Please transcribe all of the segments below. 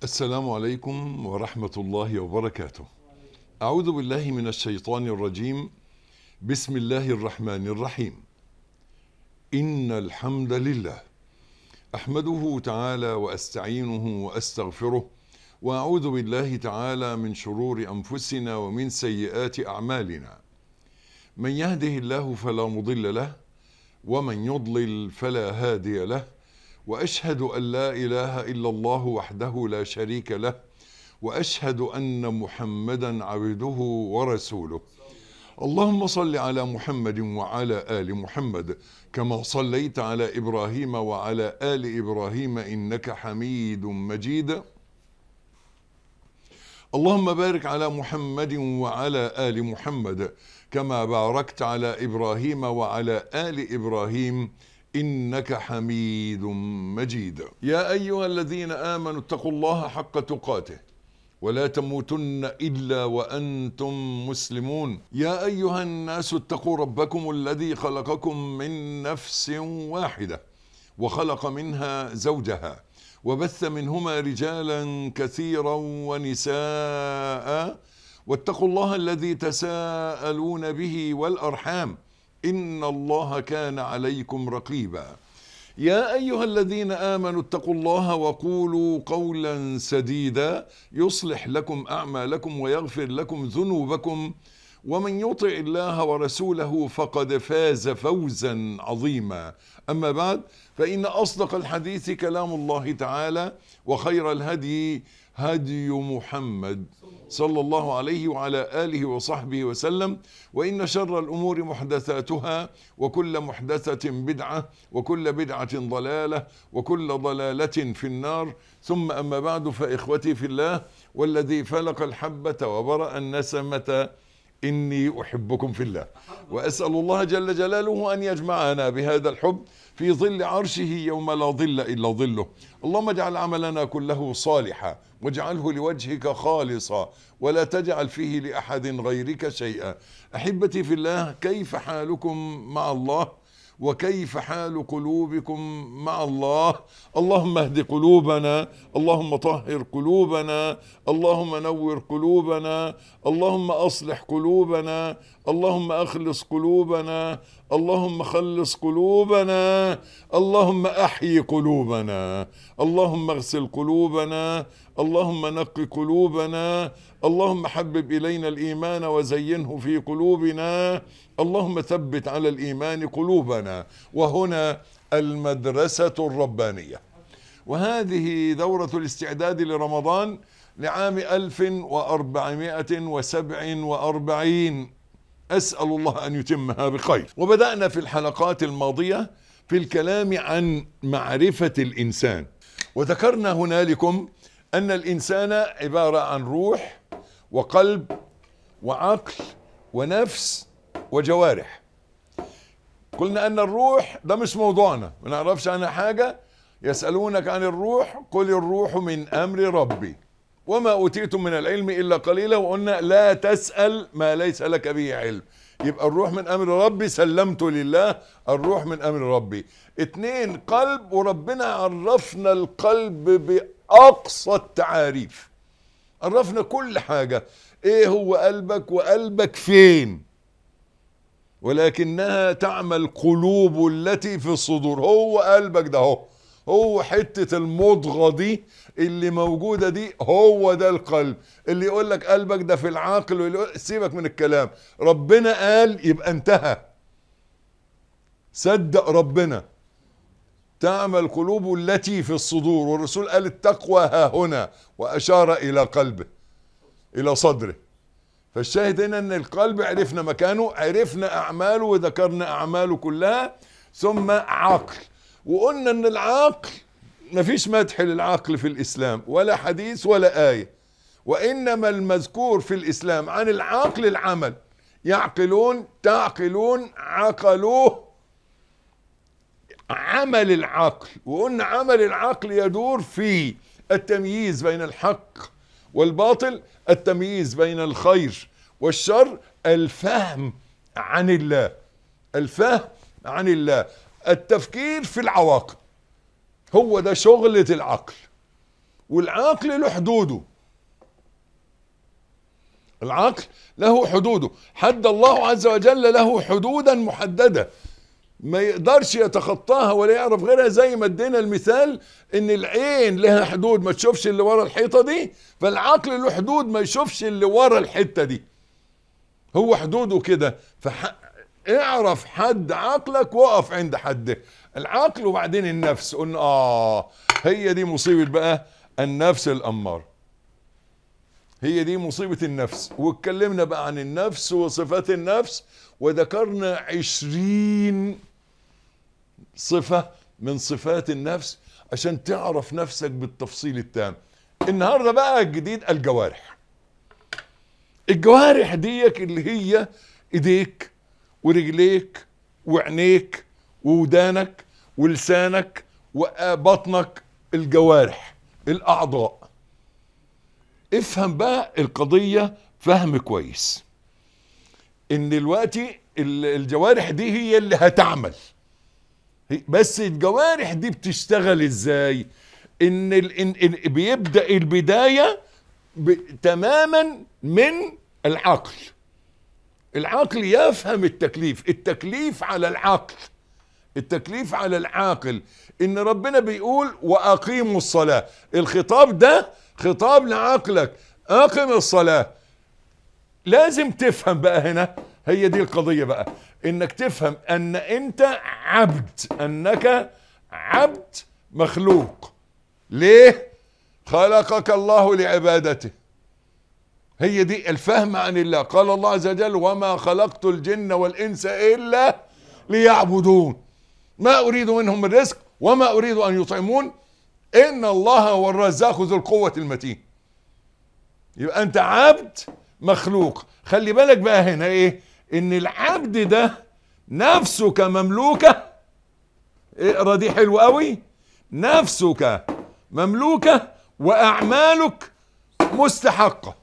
السلام عليكم ورحمة الله وبركاته. أعوذ بالله من الشيطان الرجيم. بسم الله الرحمن الرحيم. إن الحمد لله أحمده تعالى وأستعينه وأستغفره وأعوذ بالله تعالى من شرور أنفسنا ومن سيئات أعمالنا. من يهده الله فلا مضل له ومن يضلل فلا هادي له. واشهد ان لا اله الا الله وحده لا شريك له واشهد ان محمدا عبده ورسوله اللهم صل على محمد وعلى ال محمد كما صليت على ابراهيم وعلى ال ابراهيم انك حميد مجيد اللهم بارك على محمد وعلى ال محمد كما باركت على ابراهيم وعلى ال ابراهيم انك حميد مجيد يا ايها الذين امنوا اتقوا الله حق تقاته ولا تموتن الا وانتم مسلمون يا ايها الناس اتقوا ربكم الذي خلقكم من نفس واحده وخلق منها زوجها وبث منهما رجالا كثيرا ونساء واتقوا الله الذي تساءلون به والارحام ان الله كان عليكم رقيبا يا ايها الذين امنوا اتقوا الله وقولوا قولا سديدا يصلح لكم اعمالكم ويغفر لكم ذنوبكم ومن يطع الله ورسوله فقد فاز فوزا عظيما اما بعد فان اصدق الحديث كلام الله تعالى وخير الهدي هدي محمد صلى الله عليه وعلى اله وصحبه وسلم وان شر الامور محدثاتها وكل محدثه بدعه وكل بدعه ضلاله وكل ضلاله في النار ثم اما بعد فاخوتي في الله والذي فلق الحبه وبرا النسمه اني احبكم في الله واسال الله جل جلاله ان يجمعنا بهذا الحب في ظل عرشه يوم لا ظل الا ظله اللهم اجعل عملنا كله صالحا واجعله لوجهك خالصا ولا تجعل فيه لاحد غيرك شيئا احبتي في الله كيف حالكم مع الله وكيف حال قلوبكم مع الله اللهم اهد قلوبنا اللهم طهر قلوبنا اللهم نور قلوبنا اللهم اصلح قلوبنا اللهم اخلص قلوبنا اللهم خلص قلوبنا اللهم احيي قلوبنا اللهم اغسل قلوبنا اللهم نق قلوبنا اللهم حبب الينا الايمان وزينه في قلوبنا اللهم ثبت على الايمان قلوبنا وهنا المدرسه الربانيه وهذه دوره الاستعداد لرمضان لعام 1447 اسال الله ان يتمها بخير وبدانا في الحلقات الماضيه في الكلام عن معرفه الانسان وذكرنا هنالكم ان الانسان عباره عن روح وقلب وعقل ونفس وجوارح قلنا ان الروح ده مش موضوعنا ما نعرفش عنها حاجه يسالونك عن الروح قل الروح من امر ربي وما اوتيتم من العلم الا قليلا وقلنا لا تسال ما ليس لك به علم يبقى الروح من امر ربي سلمت لله الروح من امر ربي اتنين قلب وربنا عرفنا القلب باقصى التعاريف عرفنا كل حاجه ايه هو قلبك وقلبك فين ولكنها تعمى القلوب التي في الصدور هو قلبك ده هو هو حتة المضغة دي اللي موجودة دي هو ده القلب اللي يقول لك قلبك ده في العقل واللي يقول سيبك من الكلام ربنا قال يبقى انتهى صدق ربنا تعمى القلوب التي في الصدور والرسول قال التقوى ها هنا وأشار إلى قلبه إلى صدره فالشاهد هنا ان القلب عرفنا مكانه عرفنا اعماله وذكرنا اعماله كلها ثم عقل وقلنا ان العقل مفيش مدح للعقل في الاسلام ولا حديث ولا ايه وانما المذكور في الاسلام عن العقل العمل يعقلون تعقلون عقلوه عمل العقل وقلنا عمل العقل يدور في التمييز بين الحق والباطل التمييز بين الخير والشر الفهم عن الله الفهم عن الله التفكير في العواقب هو ده شغلة العقل والعقل له حدوده العقل له حدوده حد الله عز وجل له حدودا محدده ما يقدرش يتخطاها ولا يعرف غيرها زي ما ادينا المثال ان العين لها حدود ما تشوفش اللي ورا الحيطه دي فالعقل له حدود ما يشوفش اللي ورا الحته دي هو حدوده كده فح... اعرف حد عقلك وقف عند حده العقل وبعدين النفس قلنا اه هي دي مصيبه بقى النفس الامار هي دي مصيبة النفس واتكلمنا بقى عن النفس وصفات النفس وذكرنا عشرين صفة من صفات النفس عشان تعرف نفسك بالتفصيل التام النهاردة بقى الجديد الجوارح الجوارح ديك اللي هي ايديك ورجليك وعينيك وودانك ولسانك وبطنك الجوارح الاعضاء افهم بقى القضية فهم كويس ان دلوقتي ال- الجوارح دي هي اللي هتعمل هي- بس الجوارح دي بتشتغل ازاي ان, ال إن, إن بيبدأ البداية ب- تماما من العقل العقل يفهم التكليف التكليف على العقل التكليف على العاقل ان ربنا بيقول واقيموا الصلاة الخطاب ده خطاب لعقلك اقم الصلاة لازم تفهم بقى هنا هي دي القضية بقى انك تفهم ان انت عبد انك عبد مخلوق ليه خلقك الله لعبادته هي دي الفهم عن الله قال الله عز وجل وما خلقت الجن والانس الا ليعبدون ما اريد منهم من رزق وما اريد ان يطعمون ان الله هو الرزاق ذو القوه المتين يبقى انت عبد مخلوق خلي بالك بقى هنا ايه ان العبد ده نفسك مملوكه اقرا دي حلو قوي نفسك مملوكه واعمالك مستحقه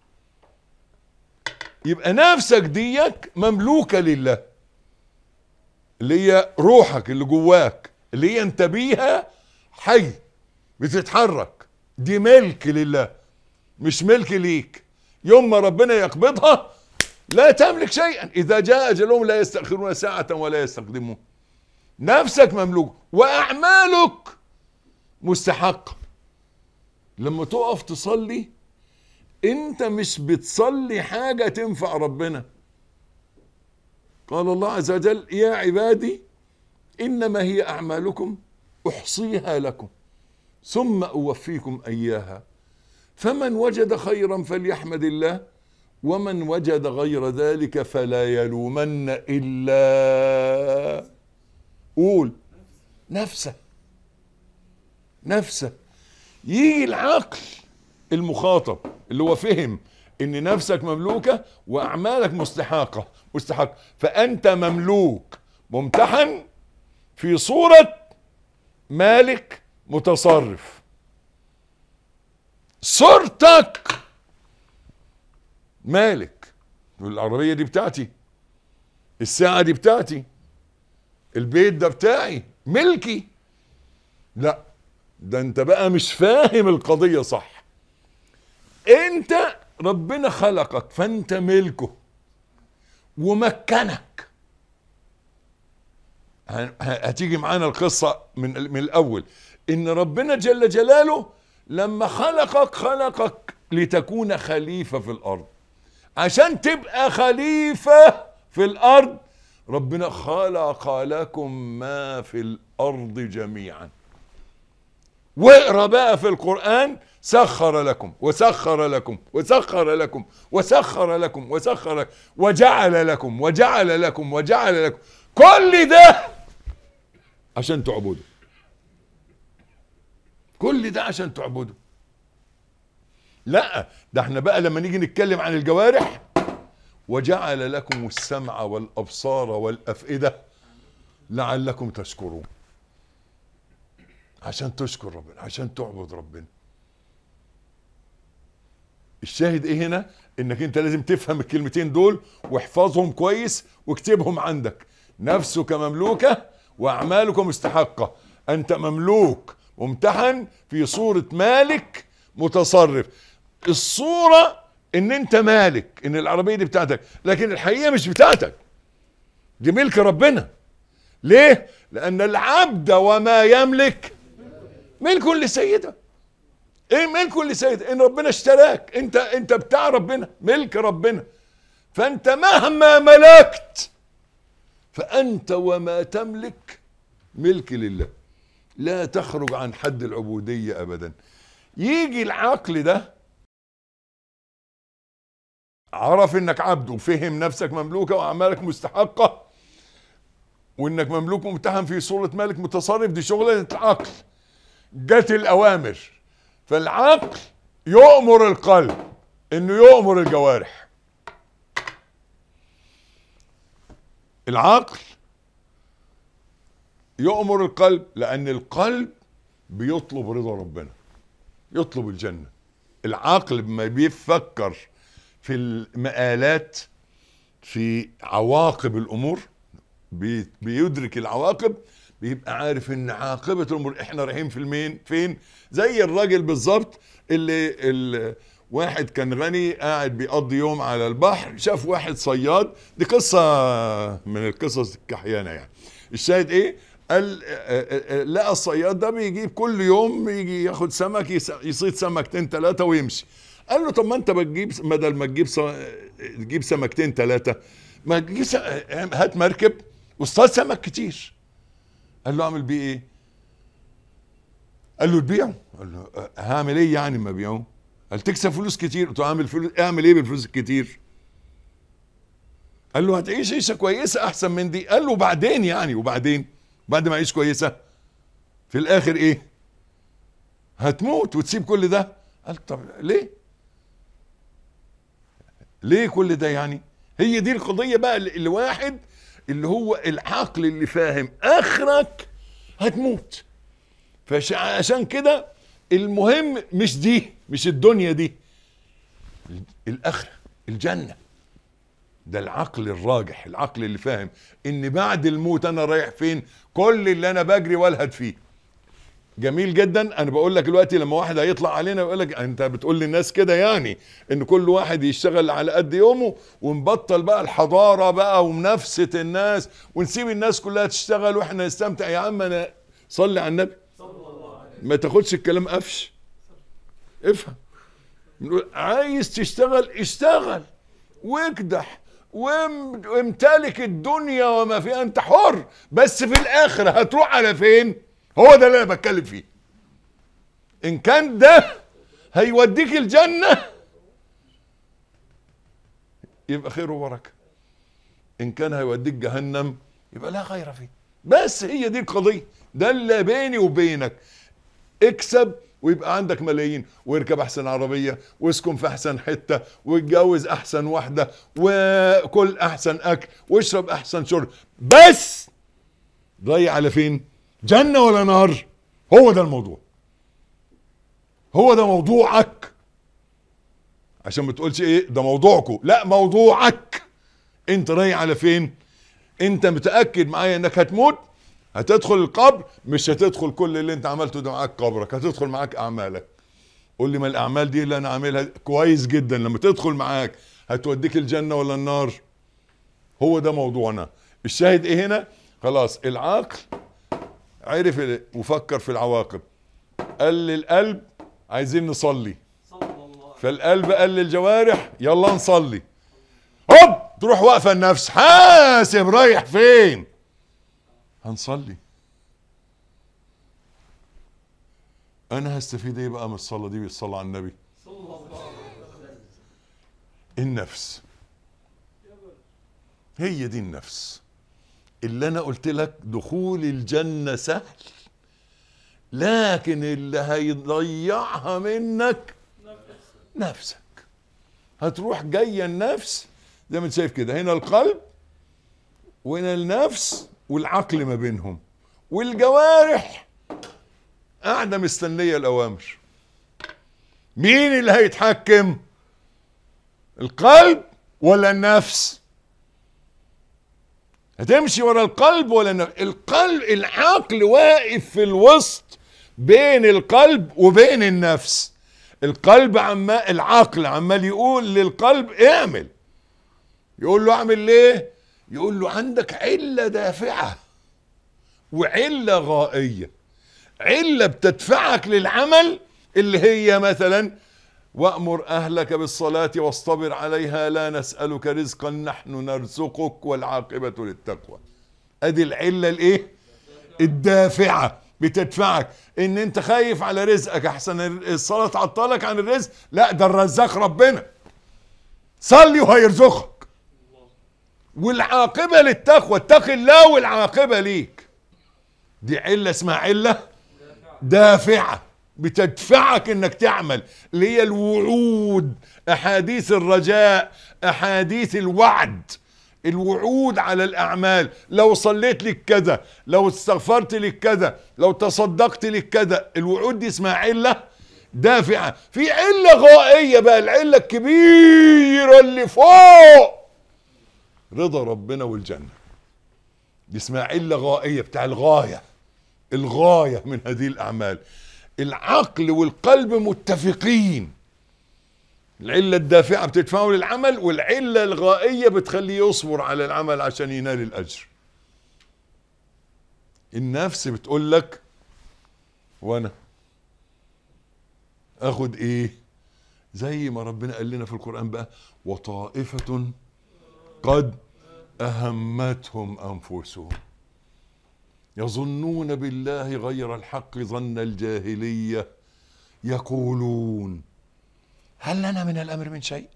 يبقى نفسك ديك مملوكه لله اللي هي روحك اللي جواك اللي هي انت بيها حي بتتحرك دي ملك لله مش ملك ليك يوم ما ربنا يقبضها لا تملك شيئا اذا جاء اجلهم لا يستاخرون ساعه ولا يستقدمون نفسك مملوك واعمالك مستحقه لما تقف تصلي انت مش بتصلي حاجه تنفع ربنا قال الله عز وجل يا عبادي انما هي اعمالكم احصيها لكم ثم اوفيكم اياها فمن وجد خيرا فليحمد الله ومن وجد غير ذلك فلا يلومن الا قول نفسه نفسه يجي العقل المخاطب اللي هو فهم ان نفسك مملوكه واعمالك مستحقه مستحق فانت مملوك ممتحن في صوره مالك متصرف صورتك مالك العربيه دي بتاعتي الساعه دي بتاعتي البيت ده بتاعي ملكي لا ده انت بقى مش فاهم القضيه صح انت ربنا خلقك فانت ملكه ومكنك ه- هتيجي معانا القصة من, من الأول إن ربنا جل جلاله لما خلقك خلقك لتكون خليفة في الأرض عشان تبقى خليفة في الأرض ربنا خلق لكم ما في الأرض جميعا واقرا بقى في القرآن سخر لكم وسخر لكم وسخر لكم وسخر لكم وسخر لكم وجعل لكم وجعل لكم وجعل لكم كل ده عشان تعبدوا كل ده عشان تعبدوا لا ده احنا بقى لما نيجي نتكلم عن الجوارح وجعل لكم السمع والابصار والافئده لعلكم تشكرون عشان تشكر ربنا عشان تعبد ربنا الشاهد ايه هنا انك انت لازم تفهم الكلمتين دول واحفظهم كويس واكتبهم عندك نفسك مملوكة واعمالك مستحقة انت مملوك وامتحن في صورة مالك متصرف الصورة ان انت مالك ان العربية دي بتاعتك لكن الحقيقة مش بتاعتك دي ملك ربنا ليه لان العبد وما يملك ملك لسيده ايه ملك لسيده ان ربنا اشتراك انت انت بتاع ربنا ملك ربنا فانت مهما ملكت فانت وما تملك ملك لله لا تخرج عن حد العبودية ابدا يجي العقل ده عرف انك عبد وفهم نفسك مملوكة واعمالك مستحقة وانك مملوك ومتهم في صورة ملك متصرف دي شغلة العقل جت الاوامر فالعقل يؤمر القلب انه يؤمر الجوارح العقل يؤمر القلب لان القلب بيطلب رضا ربنا يطلب الجنة العقل لما بيفكر في المآلات في عواقب الامور بي- بيدرك العواقب بيبقى عارف ان عاقبة الامور احنا رايحين في المين فين زي الراجل بالظبط اللي, اللي واحد كان غني قاعد بيقضي يوم على البحر شاف واحد صياد دي قصة من القصص الكحيانة يعني الشاهد ايه قال آه، آه، آه، لقى الصياد ده بيجيب كل يوم يجي ياخد سمك يس- يصيد سمكتين ثلاثة ويمشي قال له طب ما انت بتجيب بدل ما تجيب ص- تجيب سمكتين ثلاثة ما تجيب س- هات مركب واصطاد سمك كتير قال له اعمل بيه ايه قال له تبيعه قال له أه، هعمل ايه يعني ما ابيعه قال تكسب فلوس كتير قلت له اعمل فلوس اعمل ايه بالفلوس الكتير قال له هتعيش عيشه كويسه احسن من دي قال له بعدين يعني وبعدين بعد ما اعيش كويسه في الاخر ايه هتموت وتسيب كل ده قال طب ليه ليه كل ده يعني هي دي القضيه بقى اللي الواحد اللي هو العقل اللي فاهم اخرك هتموت فعشان كده المهم مش دي مش الدنيا دي الاخره الجنه ده العقل الراجح العقل اللي فاهم ان بعد الموت انا رايح فين كل اللي انا بجري والهد فيه جميل جدا انا بقول لك دلوقتي لما واحد هيطلع علينا ويقول لك انت بتقول للناس كده يعني ان كل واحد يشتغل على قد يومه ونبطل بقى الحضاره بقى ومنافسه الناس ونسيب الناس كلها تشتغل واحنا نستمتع يا عم انا صلي على النبي ما تاخدش الكلام قفش افهم نقول عايز تشتغل اشتغل واكدح وام- وامتلك الدنيا وما فيها انت حر بس في الاخر هتروح على فين هو ده اللي انا بتكلم فيه ان كان ده هيوديك الجنة يبقى خير وبركة ان كان هيوديك جهنم يبقى لا خير فيه بس هي دي القضية ده اللي بيني وبينك اكسب ويبقى عندك ملايين واركب احسن عربية واسكن في احسن حتة واتجوز احسن واحدة وكل احسن اكل واشرب احسن شرب بس ضيع على فين جنة ولا نار هو ده الموضوع هو ده موضوعك عشان ما تقولش ايه ده موضوعكم لا موضوعك انت رايح على فين انت متاكد معايا انك هتموت هتدخل القبر مش هتدخل كل اللي انت عملته ده معاك قبرك هتدخل معاك اعمالك قول لي ما الاعمال دي اللي انا عاملها كويس جدا لما تدخل معاك هتوديك الجنه ولا النار هو ده موضوعنا الشاهد ايه هنا خلاص العقل عرف ال- وفكر في العواقب قال للقلب عايزين نصلي فالقلب قال للجوارح يلا نصلي هوب تروح واقفه النفس حاسب رايح فين هنصلي انا هستفيد ايه بقى من الصلاه دي بالصلاه على النبي النفس هي دي النفس اللي انا قلت لك دخول الجنه سهل لكن اللي هيضيعها منك نفسك هتروح جايه النفس زي ما انت شايف كده هنا القلب وهنا النفس والعقل ما بينهم والجوارح قاعده مستنيه الاوامر مين اللي هيتحكم القلب ولا النفس هتمشي ورا القلب ولا النفس القلب العقل واقف في الوسط بين القلب وبين النفس القلب عمال العقل عمال يقول للقلب اعمل يقول له اعمل ليه يقول له عندك علة دافعة وعلة غائية علة بتدفعك للعمل اللي هي مثلا وأمر أهلك بالصلاة واصطبر عليها لا نسألك رزقا نحن نرزقك والعاقبة للتقوى ادي العلة الايه الدافعة بتدفعك ان انت خايف على رزقك احسن الصلاة تعطلك عن الرزق لا ده الرزاق ربنا صلي وهيرزقك والعاقبة للتقوى اتق الله والعاقبة ليك دي علة اسمها علة دافعة بتدفعك انك تعمل اللي هي الوعود احاديث الرجاء احاديث الوعد الوعود على الاعمال لو صليت لك كذا لو استغفرت لك كذا لو تصدقت لك كذا الوعود دي اسمها عله دافعه في عله غائيه بقى العله الكبيره اللي فوق رضا ربنا والجنه دي اسمها عله غائيه بتاع الغايه الغايه من هذه الاعمال العقل والقلب متفقين العلة الدافعة بتدفعه للعمل والعلة الغائية بتخليه يصبر على العمل عشان ينال الأجر النفس بتقول لك وانا اخد ايه زي ما ربنا قال لنا في القرآن بقى وطائفة قد أهمتهم أنفسهم يظنون بالله غير الحق ظن الجاهلية يقولون هل لنا من الأمر من شيء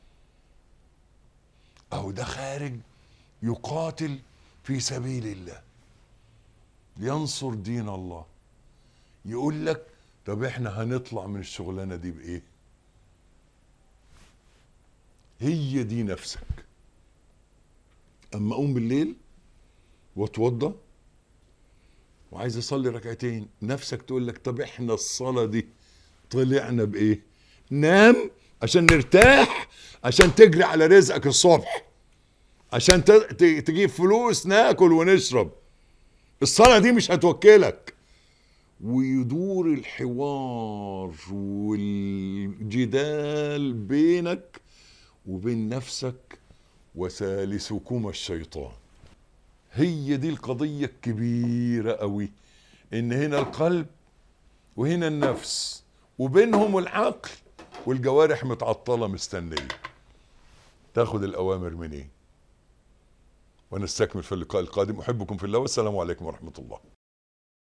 أو ده خارج يقاتل في سبيل الله لينصر دين الله يقول لك طب احنا هنطلع من الشغلانة دي بإيه هي دي نفسك اما اقوم بالليل واتوضى وعايز اصلي ركعتين نفسك تقول لك طب احنا الصلاه دي طلعنا بايه نام عشان نرتاح عشان تجري على رزقك الصبح عشان ت- ت- تجيب فلوس ناكل ونشرب الصلاه دي مش هتوكلك ويدور الحوار والجدال بينك وبين نفسك وثالثكما الشيطان هي دي القضية الكبيرة قوي ان هنا القلب وهنا النفس وبينهم العقل والجوارح متعطلة مستنية تاخد الأوامر منين ونستكمل في اللقاء القادم أحبكم في الله والسلام عليكم ورحمة الله